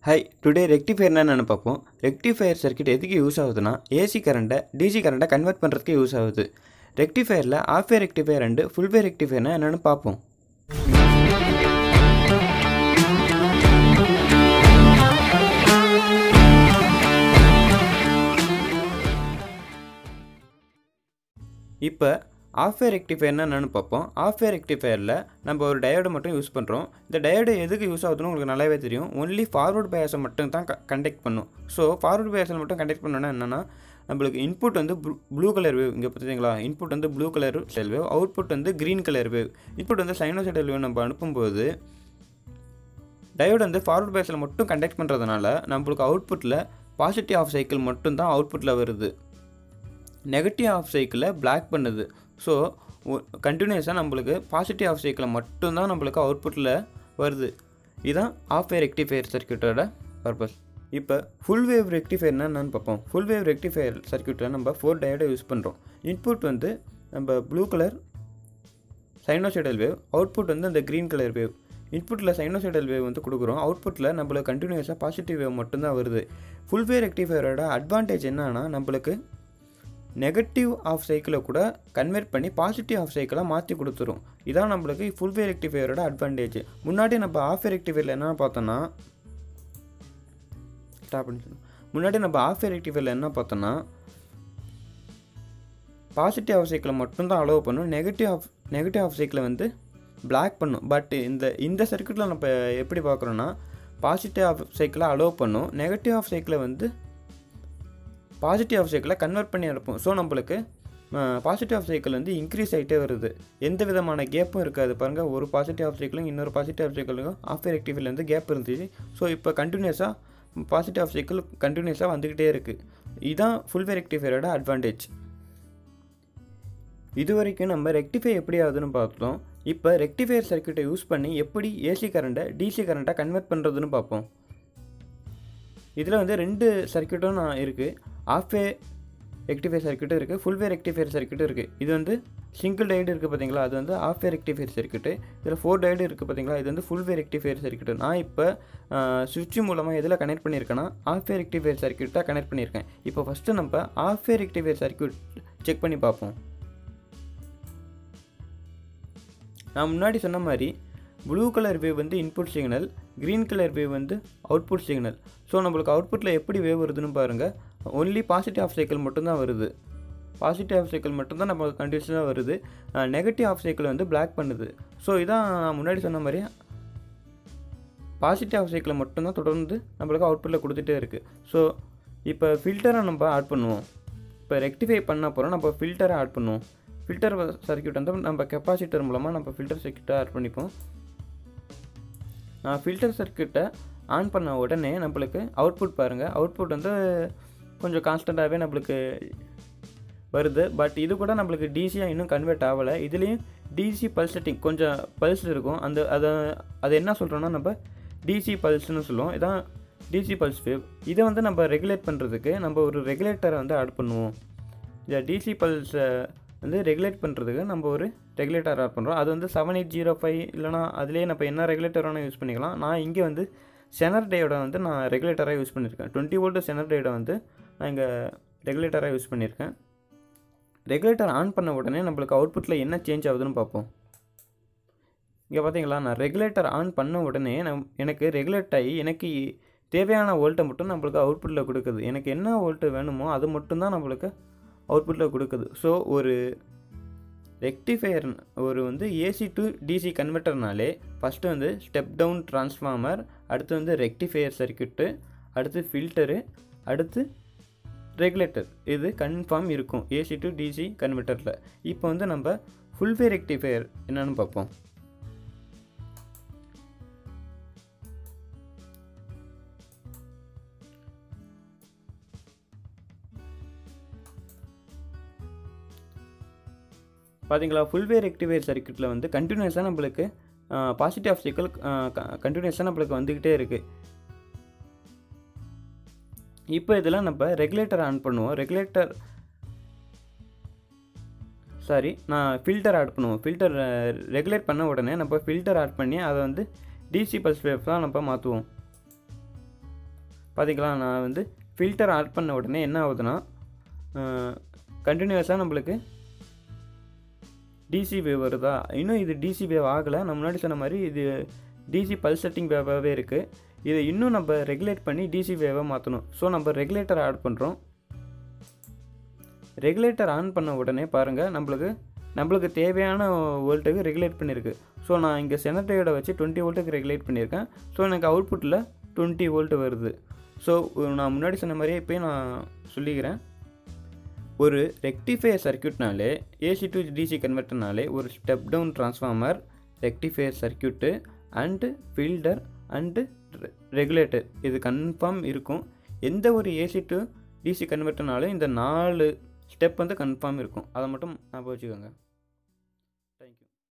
high today rectifier என்னென்னு பார்ப்போம் rectifier circuit எதுக்கு யூஸ் ஆகுதுன்னா ஏசி கரண்ட்டை டிசி கரண்ட்டை கன்வெர்ட் பண்ணுறதுக்கு யூஸ் ஆகுது ரெக்டிஃபையரில் half way rectifier and full way ரெக்டிஃபையர்னா என்னென்னு பார்ப்போம் இப்போ ஆஃப் வே ரெக்டிஃபையர்னா என்னென்னு பார்ப்போம் ஆஃப் வே ரெக்டிஃபையரில் நம்ம ஒரு டயோடை மட்டும் யூஸ் பண்ணுறோம் இந்த டயோடு எதுக்கு யூஸ் ஆகுதுன்னு உங்களுக்கு நல்லாவே தெரியும் ஒன்லி ஃபார்வர்ட் பயாஸை மட்டும் தான் கண்டக்ட் பண்ணும் ஸோ ஃபார்வர்ட் பயாஸில் மட்டும் கண்டக்ட் பண்ணோன்னா என்னென்னா நம்மளுக்கு இன்புட் வந்து ப்ளூ கலர் வேவ் இங்கே பார்த்தீங்களா இன்புட் வந்து ப்ளூ கலர் செல் வேவ் அவுட்புட் வந்து க்ரீன் கலர் வேவ் இன்புட் வந்து சைனோசைடல் வேவ் நம்ம அனுப்பும்போது டயோடு வந்து ஃபார்வர்ட் பயாஸில் மட்டும் கண்டக்ட் பண்ணுறதுனால நம்மளுக்கு அவுட்புட்டில் பாசிட்டிவ் ஆஃப் சைக்கிள் மட்டும்தான் அவுட்புட்டில் வருது நெகட்டிவ் ஆஃப் சைக்கிளை பிளாக் பண்ணுது ஸோ கண்டினியூஸாக நம்மளுக்கு பாசிட்டிவ் ஆஃப் சைக்கிளை மட்டும்தான் நம்மளுக்கு அவுட்புட்டில் வருது இதுதான் ஆஃப் வே ரெக்டிஃபையர் சர்க்கியூட்டோட பர்பஸ் இப்போ ஃபுல் வேவ் ரெக்டிஃபையர்னா என்னன்னு பார்ப்போம் ஃபுல் வேவ் ரெக்டிஃபையர் சர்க்கியூட்டில் நம்ம ஃபோர் டயோடை யூஸ் பண்ணுறோம் இன்புட் வந்து நம்ம blue colour sinusoidal wave output வந்து அந்த க்ரீன் கலர் வேவ் இன்புட்டில் சைனோசைடல் வேவ் வந்து கொடுக்குறோம் அவுட்புட்டில் நம்மளுக்கு கண்டினியூஸாக பாசிட்டிவ் வேவ் மட்டும்தான் வருது ஃபுல் வே ரெக்டிஃபையரோட அட்வான்டேஜ் என்னன்னா நம்மளுக்கு நெகட்டிவ் ஆஃப் சைக்கிளை கூட கன்வெர்ட் பண்ணி பாசிட்டிவ் ஆஃப் சைக்கிளாக மாற்றி கொடுத்துரும் இதான் நம்மளுக்கு ஃபுல் வே ரெக்டிஃபையரோட அட்வான்டேஜ் முன்னாடி நம்ம ஆஃப் வே ரெக்டிஃபையரில் என்ன பார்த்தோன்னா ஸ்டாப் பண்ணி முன்னாடி நம்ம ஆஃப் வே ரெக்டிஃபையரில் என்ன பார்த்தோன்னா பாசிட்டிவ் ஆஃப் சைக்கிளை மட்டும்தான் அலோவ் பண்ணும் நெகட்டிவ் ஆஃப் நெகட்டிவ் ஆஃப் சைக்கிளை வந்து பிளாக் பண்ணும் பட் இந்த இந்த சர்க்கியூட்டில் நம்ம எப்படி பார்க்குறோன்னா பாசிட்டிவ் ஆஃப் சைக்கிளை அலோவ் பண்ணும் நெகட்டிவ் ஆஃப் சைக்கிளை வந்து பாசிட்டிவ் ஆஃப் சைக்கிளை கன்வெர்ட் பண்ணி அனுப்பும் ஸோ நம்மளுக்கு பாசிட்டிவ் ஆஃப் சைக்கிள் வந்து இன்க்ரீஸ் ஆகிட்டே வருது எந்த விதமான கேப்பும் இருக்காது பாருங்கள் ஒரு பாசிட்டிவ் ஆஃப் சைக்கிளும் இன்னொரு பாசிட்டிவ் ஆஃப் சைக்கிளுக்கும் ஆஃப் ரெக்டிஃபில் வந்து கேப் இருந்துச்சு ஸோ இப்போ கண்டினியூஸாக பாசிட்டிவ் ஆஃப் சைக்கிள் கண்டினியூஸாக வந்துக்கிட்டே இருக்குது இதுதான் ஃபுல் வே ரெக்டிஃபையரோட அட்வான்டேஜ் இது வரைக்கும் நம்ம ரெக்டிஃபை எப்படி ஆகுதுன்னு பார்த்தோம் இப்போ ரெக்டிஃபையர் சர்க்கியூட்டை யூஸ் பண்ணி எப்படி ஏசி கரண்ட்டை டிசி கரண்ட்டை கன்வெர்ட் பண்ணுறதுன்னு பார்ப்போம் இதில் வந்து ரெண்டு சர்க்கியூட்டும் நான் இருக்குது ஆஃப் வே ரெக்டிஃபையர் சர்க்கியூட்டும் இருக்குது ஃபுல் வே ரெக்டிஃபையர் சர்க்கியூட்டும் இருக்குது இது வந்து சிங்கிள் டைடு இருக்குது பார்த்தீங்களா அது வந்து ஆஃப் வே ரெக்டிஃபையர் சர்க்கியூட்டு இதில் ஃபோர் டைடு இருக்குது பார்த்தீங்களா இது வந்து ஃபுல் வே ரெக்டிஃபையர் சர்க்கியூட்டு நான் இப்போ சுவிட்ச் மூலமாக எதில் கனெக்ட் பண்ணியிருக்கேன்னா ஆஃப் வே ரெக்டிஃபையர் சர்க்கியூட்டாக கனெக்ட் பண்ணியிருக்கேன் இப்போ ஃபஸ்ட்டு நம்ம ஆஃப் வே ரெக்டிஃபையர் சர்க்கியூட் செக் பண்ணி பார்ப்போம் நான் முன்னாடி சொன்ன மாதிரி ப்ளூ கலர் வேவ் வந்து input signal green colour wave வந்து அவுட்புட் சிக்னல் ஸோ நம்மளுக்கு அவுட்புட்டில் எப்படி வேவ் வருதுன்னு பாருங்கள் ஒன்லி பாசிட்டிவ் ஆஃப் சைக்கிள் மட்டும்தான் வருது பாசிட்டிவ் ஆஃப் சைக்கிள் மட்டும்தான் நம்ம கண்டிஷனாக வருது நெகட்டிவ் ஆஃப் சைக்கிள் வந்து பிளாக் பண்ணுது ஸோ இதான் நான் முன்னாடி சொன்ன மாதிரி பாசிட்டிவ் ஆஃப் சைக்கிளை மட்டும்தான் தொடர்ந்து நம்மளுக்கு அவுட்புட்டில் கொடுத்துட்டே இருக்குது ஸோ இப்போ ஃபில்டரை நம்ம ஆட் பண்ணுவோம் இப்போ ரெக்டிஃபை பண்ண போகிறோம் நம்ம ஃபில்டரை ஆட் பண்ணுவோம் ஃபில்டர் சர்க்கியூட் வந்து நம்ம கெப்பாசிட்டர் மூலமாக நம்ம ஃபில்டர் சர்க்கியூட்டை ஆட் பண்ணிப்போம் நான் ஃபில்டர் சர்க்கியூட்டை ஆன் பண்ண உடனே நம்மளுக்கு அவுட்புட் பாருங்கள் அவுட்புட் வந்து கொஞ்சம் கான்ஸ்டண்ட்டாகவே நம்மளுக்கு வருது பட் இது கூட நம்மளுக்கு டிசியாக இன்னும் கன்வெர்ட் ஆகலை இதுலேயும் டிசி பல்சட்டிங் கொஞ்சம் பல்ஸ் இருக்கும் அந்த அதை அதை என்ன சொல்கிறோன்னா நம்ம டிசி பல்ஸ்னு சொல்லுவோம் இதான் டிசி பல்ஸ் வேவ் இதை வந்து நம்ம ரெகுலேட் பண்ணுறதுக்கு நம்ம ஒரு ரெகுலேட்டரை வந்து ஆட் பண்ணுவோம் இந்த டிசி பல்ஸை வந்து ரெகுலேட் பண்ணுறதுக்கு நம்ம ஒரு ரெகுலேட்டர் ஆட் பண்ணுறோம் அது வந்து செவன் எயிட் ஜீரோ ஃபைவ் இல்லைனா அதுலேயே நம்ம என்ன ரெகுலேட்டர் வேணால் யூஸ் பண்ணிக்கலாம் நான் இங்கே வந்து செனர் டேயோட வந்து நான் ரெகுலேட்டராக யூஸ் பண்ணியிருக்கேன் டுவெண்ட்டி வோல்ட்டு செனர் டேயோட வந்து நான் இங்கே ரெகுலேட்டராக யூஸ் பண்ணியிருக்கேன் ரெகுலேட்டர் ஆன் பண்ண உடனே நம்மளுக்கு அவுட்புட்டில் என்ன சேஞ்ச் ஆகுதுன்னு பார்ப்போம் இங்கே பார்த்தீங்களா நான் ரெகுலேட்டர் ஆன் பண்ண உடனே நம் எனக்கு ரெகுலேட் ஆகி எனக்கு தேவையான வோல்ட்டை மட்டும் நம்மளுக்கு அவுட்புட்டில் கொடுக்குது எனக்கு என்ன வோல்ட்டு வேணுமோ அது மட்டும்தான் நம்மளுக்கு அவுட்புட்டில் கொடுக்குது ஸோ ஒரு ரெக்டிஃபையர் ஒரு வந்து ஏசி டு டிசி கன்வெர்ட்டர்னாலே ஃபஸ்ட்டு வந்து ஸ்டெப் டவுன் ட்ரான்ஸ்ஃபார்மர் அடுத்து வந்து ரெக்டிஃபையர் சர்க்கியூட்டு அடுத்து ஃபில்டரு அடுத்து ரெகுலேட்டர் இது கன்ஃபார்ம் இருக்கும் ஏசி டு டிசி கன்வெர்ட்டரில் இப்போ வந்து நம்ம ஃபுல் வே ரெக்டிஃபையர் என்னென்னு பார்ப்போம் பார்த்தீங்களா ஃபுல் வே ரெக்டிஃபையர் சர்க்கியூட்டில் வந்து கண்டினியூஸாக நம்மளுக்கு பாசிட்டிவ் ஆஃப் சைக்கிள் கண்டினியூஸாக நம்மளுக்கு வந்துக்கிட்டே இருக்குது இப்போ இதில் நம்ம ரெகுலேட்டர் ஆன் பண்ணுவோம் ரெகுலேட்டர் சாரி நான் ஃபில்டர் ஆட் பண்ணுவோம் ஃபில்டர் ரெகுலேட் பண்ண உடனே நம்ம ஃபில்டர் ஆட் பண்ணி அதை வந்து டிசி பல்ஸ் வேவ் தான் நம்ம மாற்றுவோம் பார்த்தீங்களா நான் வந்து ஃபில்டர் ஆட் பண்ண உடனே என்ன ஆகுதுன்னா கண்டினியூஸாக நம்மளுக்கு டிசி வேவ் வருதா இன்னும் இது டிசி வேவ் ஆகலை நான் முன்னாடி சொன்ன மாதிரி இது டிசி பல்செட்டிங் வேவாகவே இருக்குது இதை இன்னும் நம்ம ரெகுலேட் பண்ணி டிசி வேவாக மாற்றணும் ஸோ நம்ம ரெகுலேட்டர் ஆட் பண்ணுறோம் ரெகுலேட்டர் ஆன் பண்ண உடனே பாருங்கள் நம்மளுக்கு நம்மளுக்கு தேவையான வோல்ட்டுக்கு ரெகுலேட் பண்ணியிருக்கு ஸோ நான் இங்கே செனட்டையோட வச்சு டுவெண்ட்டி வோல்ட்டுக்கு ரெகுலேட் பண்ணியிருக்கேன் ஸோ எனக்கு அவுட்புட்டில் டுவெண்ட்டி வோல்ட் வருது ஸோ நான் முன்னாடி சொன்ன மாதிரியே இப்போயும் நான் சொல்லிக்கிறேன் ஒரு ரெக்டிஃபையர் சர்க்கியூட்னாலே ஏசி டு டிசி கன்வெர்ட்டர்னாலே ஒரு step down transformer rectifier circuit and filter and regulator இது கன்ஃபார்ம் இருக்கும் எந்த ஒரு ஏசி டு டிசி கன்வெர்ட்டர்னாலும் இந்த நாலு ஸ்டெப் வந்து கன்ஃபார்ம் இருக்கும் அதை மட்டும் ஞாபகம் வச்சுக்கோங்க